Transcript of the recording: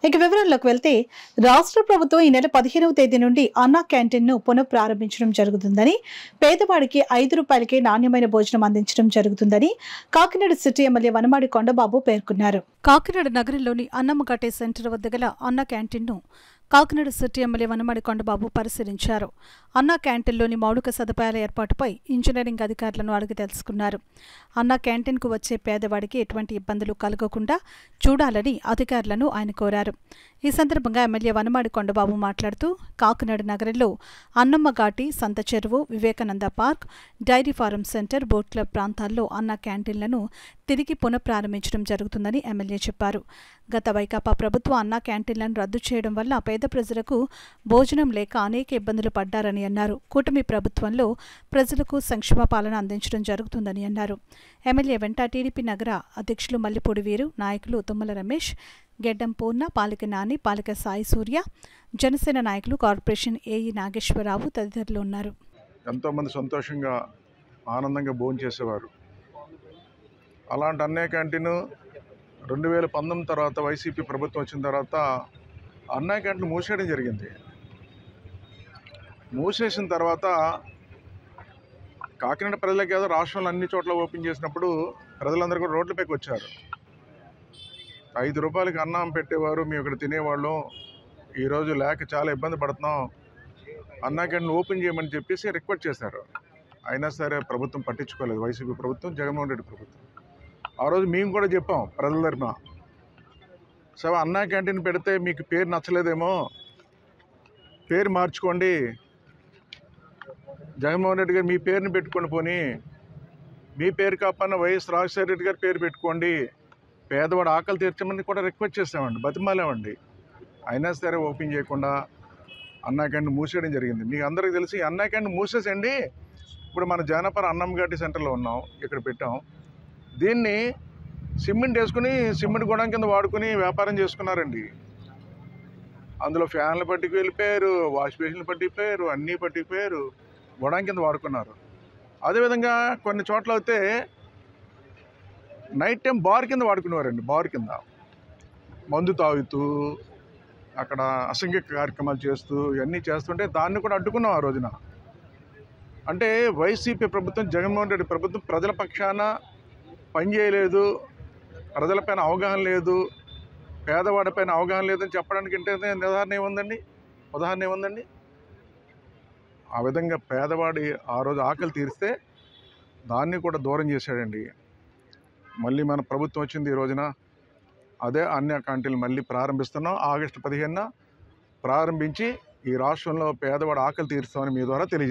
ఇక వివరాల్లోకి వెళ్తే రాష్ట్ర ప్రభుత్వం ఈ నెల పదిహేనవ తేదీ నుండి అన్నా క్యాంటీన్ ను పునఃప్రారంభించడం జరుగుతుందని పేదవాడికి ఐదు రూపాయలకే నాణ్యమైన భోజనం అందించడం జరుగుతుందని కాకినాడ సిటీ ఎమ్మెల్యే వనమాడి కొండబాబు పేర్కొన్నారు కాకినాడ నగరంలోని అన్నమ్మగట్టే సెంటర్ వద్ద గల అన్న క్యాంటీన్ ను కాకినాడ సిటీ ఎమ్మెల్యే వనమాడి కొండబాబు పరిశీలించారు అన్న క్యాంటీన్లోని మౌలిక సదుపాయాల ఏర్పాటుపై ఇంజనీరింగ్ అధికారులను అడిగి తెలుసుకున్నారు అన్న క్యాంటీన్కు వచ్చే పేదవాడికి ఎటువంటి ఇబ్బందులు కలగకుండా చూడాలని అధికారులను ఆయన కోరారు ఈ సందర్భంగా ఎమ్మెల్యే వనమాడి కొండబాబు మాట్లాడుతూ కాకినాడ నగరంలో Annamma Ghati Santha Cheruvu Vivekananda park dairy farm centre boat club ప్రాంతాల్లో అన్న క్యాంటీన్లను తిరిగి పునఃప్రారంభించడం జరుగుతుందని ఎమ్మెల్యే చెప్పారు గత వైకాపా ప్రభుత్వం అన్న క్యాంటీన్లను రద్దు చేయడం వల్ల పేద ప్రజలకు భోజనం లేక అనేక ఇబ్బందులు పడ్డారని అన్నారు కూటమి ప్రభుత్వంలో ప్రజలకు సంక్షేమ పాలన అందించడం జరుగుతుందని అన్నారు ఎమ్మెల్యే వెంట టీడీపీ నగర అధ్యక్షులు మల్లిపూడి వీరు నాయకులు తుమ్మల రమేష్ గెడ్డం పూర్ణ పాలిక నాని పాలిక సాయి సూర్య జనసేన నాయకులు కార్పొరేషన్ ఏఈ నాగేశ్వరరావు తదితరులు ఉన్నారు ఎంతోమంది సంతోషంగా ఆనందంగా భోజనం చేసేవారు అలాంటి అన్నే క్యాంటీన్ రెండు వేల పంతొమ్మిది తర్వాత వైసీపీ ప్రభుత్వం వచ్చిన తర్వాత అన్నా క్యాంటీన్ మూసేయడం జరిగింది మూసేసిన తర్వాత కాకినాడ ప్రజలకి ఏదో రాష్ట్రంలో అన్ని చోట్ల ఓపెన్ చేసినప్పుడు ప్రజలందరూ కూడా రోడ్లపైకి వచ్చారు ఐదు రూపాయలకి అన్నం పెట్టేవారు మేము ఇక్కడ తినేవాళ్ళం ఈరోజు లేక చాలా ఇబ్బంది పడుతున్నాం అన్నా క్యాంటీన్ ఓపెన్ చేయమని చెప్పేసి రిక్వెస్ట్ చేశారు అయినా సరే ప్రభుత్వం పట్టించుకోలేదు వైసీపీ ప్రభుత్వం జగన్మోహన్ రెడ్డి ప్రభుత్వం ఆ రోజు మేము కూడా చెప్పాం ప్రజల తరపున సో అన్నా క్యాంటీన్ పెడితే మీకు పేరు నచ్చలేదేమో పేరు మార్చుకోండి జగన్మోహన్ రెడ్డి గారు మీ పేరుని పెట్టుకొని పోని మీ పేరు కాపన్న వైఎస్ రాజశేఖర రెడ్డి గారి పేరు పెట్టుకోండి పేదవాడు ఆకలి తీర్చమని కూడా రిక్వెస్ట్ చేసామండి బతిమాలేమండి అయినా సరే ఓపెన్ చేయకుండా అన్నా క్యాంటీన్ మూసేయడం జరిగింది మీకు అందరికీ తెలిసి అన్నా క్యాంటీన్ మూసేసండి ఇప్పుడు మన జానపర అన్నంగడ్డి సెంటర్లో ఉన్నాం ఇక్కడ పెట్టాం దీన్ని సిమెంట్ వేసుకుని సిమెంట్ గొడవ కింద వాడుకుని వ్యాపారం చేసుకున్నారండి అందులో ఫ్యాన్లు పట్టుకు వెళ్ళిపోయారు వాష్ బేసిన్లు పట్టిపోయారు అన్నీ పట్టిపోయారు గొడవ కింద వాడుకున్నారు అదేవిధంగా కొన్ని చోట్ల అయితే నైట్ టైం బార్ కింద వాడుకునేవారండి బార్ కింద మందు తాగుతూ అక్కడ అసంఖ్య కార్యక్రమాలు చేస్తూ ఇవన్నీ చేస్తుంటే దాన్ని కూడా అడ్డుకున్నాం ఆ రోజున అంటే వైసీపీ ప్రభుత్వం జగన్మోహన్ రెడ్డి ప్రభుత్వం ప్రజల పక్షాన పనిచేయలేదు ప్రజలపైన అవగాహన లేదు పేదవాడిపైన అవగాహన లేదని చెప్పడానికి అంటే ఉదాహరణ ఏముందండి ఉదాహరణ ఏముందండి ఆ విధంగా పేదవాడి ఆ రోజు ఆకలి తీరిస్తే దాన్ని కూడా దూరం చేశాడండి మళ్ళీ మన ప్రభుత్వం వచ్చింది ఈ రోజున అదే అన్య క్యాంటీన్లు మళ్ళీ ప్రారంభిస్తున్నాం ఆగస్టు పదిహేనున ప్రారంభించి ఈ రాష్ట్రంలో పేదవాడు ఆకలి తీరుస్తామని మీ ద్వారా తెలియజేస్తాం